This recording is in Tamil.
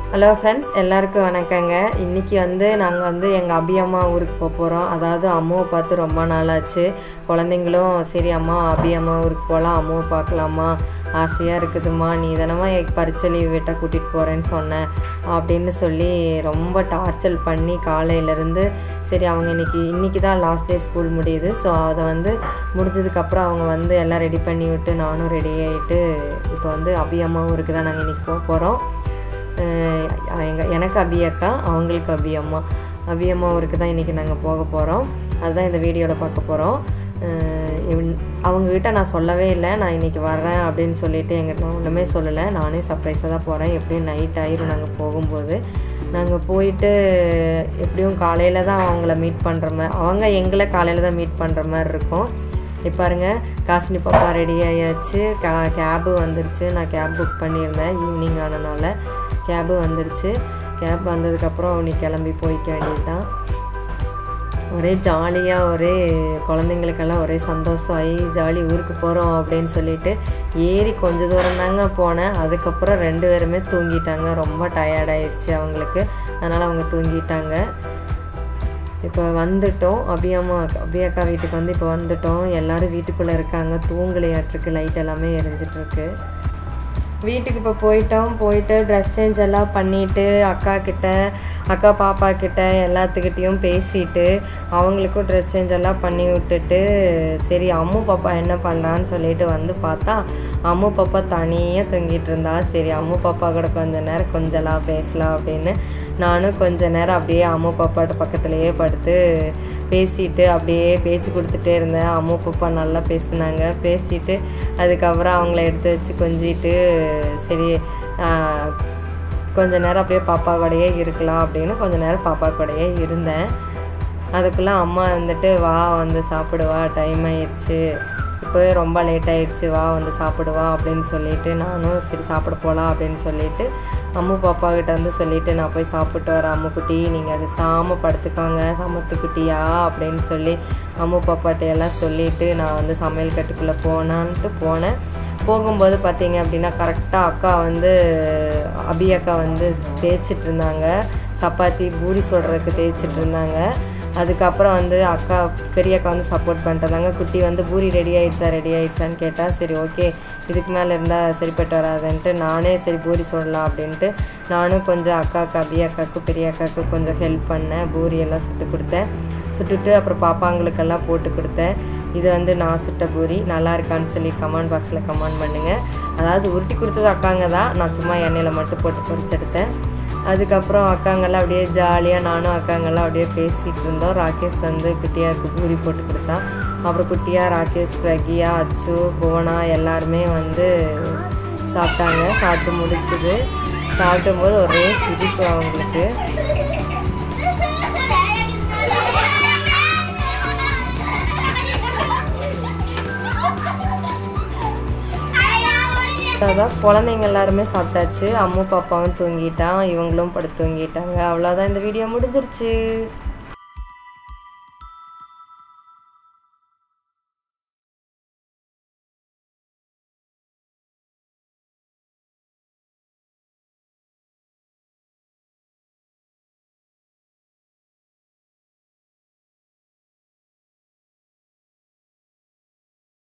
ஹலோ ஃப்ரெண்ட்ஸ் எல்லாருக்கும் வணக்கங்க இன்றைக்கி வந்து நாங்கள் வந்து எங்கள் அபி அம்மா ஊருக்கு போக போகிறோம் அதாவது அம்மாவை பார்த்து ரொம்ப நாள் ஆச்சு குழந்தைங்களும் சரி அம்மா அபி அம்மா ஊருக்கு போகலாம் அம்மாவை பார்க்கலாமா ஆசையாக இருக்குதும்மா நீ தானம்மா பரிச்சை லீவ் விட்ட கூட்டிகிட்டு போகிறேன்னு சொன்னேன் அப்படின்னு சொல்லி ரொம்ப டார்ச்சல் பண்ணி காலையிலேருந்து சரி அவங்க இன்னைக்கு இன்றைக்கி தான் லாஸ்ட் டே ஸ்கூல் முடியுது ஸோ அதை வந்து முடிஞ்சதுக்கப்புறம் அவங்க வந்து எல்லாம் ரெடி பண்ணி விட்டு நானும் ரெடி ஆகிட்டு இப்போ வந்து அபி அம்மா ஊருக்கு தான் நாங்கள் இன்றைக்கி போக போகிறோம் எங்கள் எனக்கு அபி அக்கா அவங்களுக்கு அபி அம்மா அபி அம்மா ஊருக்கு தான் இன்றைக்கி நாங்கள் போக போகிறோம் அதுதான் இந்த வீடியோவில் பார்க்க போகிறோம் அவங்கக்கிட்ட நான் சொல்லவே இல்லை நான் இன்றைக்கி வர்றேன் அப்படின்னு சொல்லிட்டு எங்கிட்ட நான் ஒன்றுமே சொல்லலை நானே சர்ப்ரைஸாக தான் போகிறேன் எப்படியும் நைட் ஆயிரும் நாங்கள் போகும்போது நாங்கள் போயிட்டு எப்படியும் காலையில் தான் அவங்கள மீட் பண்ணுற மாதிரி அவங்க எங்களை காலையில் தான் மீட் பண்ணுற மாதிரி இருக்கும் இப்போ பாருங்க காசினி பாப்பா ரெடி ஆயாச்சு கே கேபு வந்துருச்சு நான் கேப் புக் பண்ணியிருந்தேன் ஈவினிங் ஆனனால கேபு வந்துருச்சு கேப் வந்ததுக்கப்புறம் நீ கிளம்பி போய்க்க வேண்டியது தான் ஒரே ஜாலியாக ஒரே குழந்தைங்களுக்கெல்லாம் ஒரே சந்தோஷம் ஐ ஜாலி ஊருக்கு போகிறோம் அப்படின்னு சொல்லிட்டு ஏறி கொஞ்ச தூரம் தாங்க போனேன் அதுக்கப்புறம் ரெண்டு பேருமே தூங்கிட்டாங்க ரொம்ப டயர்டாயிடுச்சு அவங்களுக்கு அதனால் அவங்க தூங்கிட்டாங்க இப்போ வந்துட்டோம் அபியம்மா அபியக்கா வீட்டுக்கு வந்து இப்போ வந்துட்டோம் எல்லோரும் வீட்டுக்குள்ளே இருக்காங்க தூங்கலையாட்டுருக்கு லைட் எல்லாமே எரிஞ்சிட்ருக்கு வீட்டுக்கு இப்போ போயிட்டோம் போயிட்டு ட்ரெஸ் சேஞ்ச் எல்லாம் பண்ணிவிட்டு அக்கா கிட்ட அக்கா பாப்பா கிட்ட எல்லாத்துக்கிட்டேயும் பேசிட்டு அவங்களுக்கும் ட்ரெஸ் சேஞ்ச் எல்லாம் பண்ணி விட்டுட்டு சரி அம்மு பாப்பா என்ன பண்ணுறான்னு சொல்லிட்டு வந்து பார்த்தா அம்மு பாப்பா தனியாக தூங்கிட்டு இருந்தா சரி அம்மு பாப்பா கூட கொஞ்ச நேரம் கொஞ்சலாம் பேசலாம் அப்படின்னு நானும் கொஞ்ச நேரம் அப்படியே அம்மு பாப்பாட்ட பக்கத்துலேயே படுத்து பேசிட்டு அப்படியே பேச்சு கொடுத்துட்டே இருந்தேன் அம்மு பாப்பா நல்லா பேசினாங்க பேசிட்டு அதுக்கப்புறம் அவங்கள எடுத்து வச்சு கொஞ்சிட்டு சரி கொஞ்ச நேரம் அப்படியே பாப்பா கூடயே இருக்கலாம் அப்படின்னு கொஞ்ச நேரம் பாப்பா கூடயே இருந்தேன் அதுக்குள்ளே அம்மா வந்துட்டு வா வந்து சாப்பிடுவா டைம் ஆயிடுச்சு இப்போவே ரொம்ப லேட் ஆயிடுச்சு வா வந்து சாப்பிடுவா அப்படின்னு சொல்லிட்டு நானும் சரி சாப்பிட போகலாம் அப்படின்னு சொல்லிட்டு அம்மு பாப்பா கிட்ட வந்து சொல்லிட்டு நான் போய் சாப்பிட்டு வரேன் அம்முக்குட்டி நீங்கள் அது சாம படுத்துக்கோங்க சமத்துக்குட்டியா அப்படின்னு சொல்லி அம்மு பாப்பாட்ட எல்லாம் சொல்லிட்டு நான் வந்து சமையல் கட்டுக்குள்ளே போனான்ட்டு போனேன் போகும்போது பார்த்தீங்க அப்படின்னா கரெக்டாக அக்கா வந்து அபி அக்கா வந்து தேய்ச்சிட்டு இருந்தாங்க சப்பாத்தி பூரி சொல்கிறதுக்கு தேய்ச்சிட்டு இருந்தாங்க அதுக்கப்புறம் வந்து அக்கா பெரிய அக்கா வந்து சப்போர்ட் பண்ணிட்டு குட்டி வந்து பூரி ரெடி ஆயிடுச்சா ரெடி ஆயிடுச்சான்னு கேட்டால் சரி ஓகே இதுக்கு மேலே இருந்தால் சரிப்பட்டு வராதுன்ட்டு நானே சரி பூரி சொல்லலாம் அப்படின்ட்டு நானும் கொஞ்சம் அக்காவுக்கு அபி அக்காவுக்கு பெரிய அக்காவுக்கு கொஞ்சம் ஹெல்ப் பண்ணேன் பூரி எல்லாம் சுட்டு கொடுத்தேன் சுட்டுட்டு அப்புறம் பாப்பாங்களுக்கெல்லாம் போட்டு கொடுத்தேன் இது வந்து நான் சுட்ட பூரி நல்லா இருக்கான்னு சொல்லி கமெண்ட் பாக்ஸில் கமெண்ட் பண்ணுங்கள் அதாவது உருட்டி கொடுத்தது அக்காங்க தான் நான் சும்மா எண்ணெயில் மட்டும் போட்டு பொறிச்செடுத்தேன் அதுக்கப்புறம் அக்காங்கெல்லாம் அப்படியே ஜாலியாக நானும் அக்காங்கெல்லாம் அப்படியே பேசிகிட்டு இருந்தோம் ராகேஷ் வந்து குட்டியாவுக்கு பூரி போட்டு கொடுத்தான் அப்புறம் குட்டியா ராகேஷ் பிரகியா அச்சு புவனா எல்லாருமே வந்து சாப்பிட்டாங்க சாப்பிட்டு முடிச்சுது சாப்பிடும்போது ஒரே சிரிப்பு அவங்களுக்கு அதான் குழந்தைங்க எல்லாருமே சாப்பிட்டாச்சு அம்மு பாப்பாவும் தூங்கிட்டான் இவங்களும் படுத்து தூங்கிட்டாங்க அவ்வளோதான் இந்த வீடியோ முடிஞ்சிருச்சு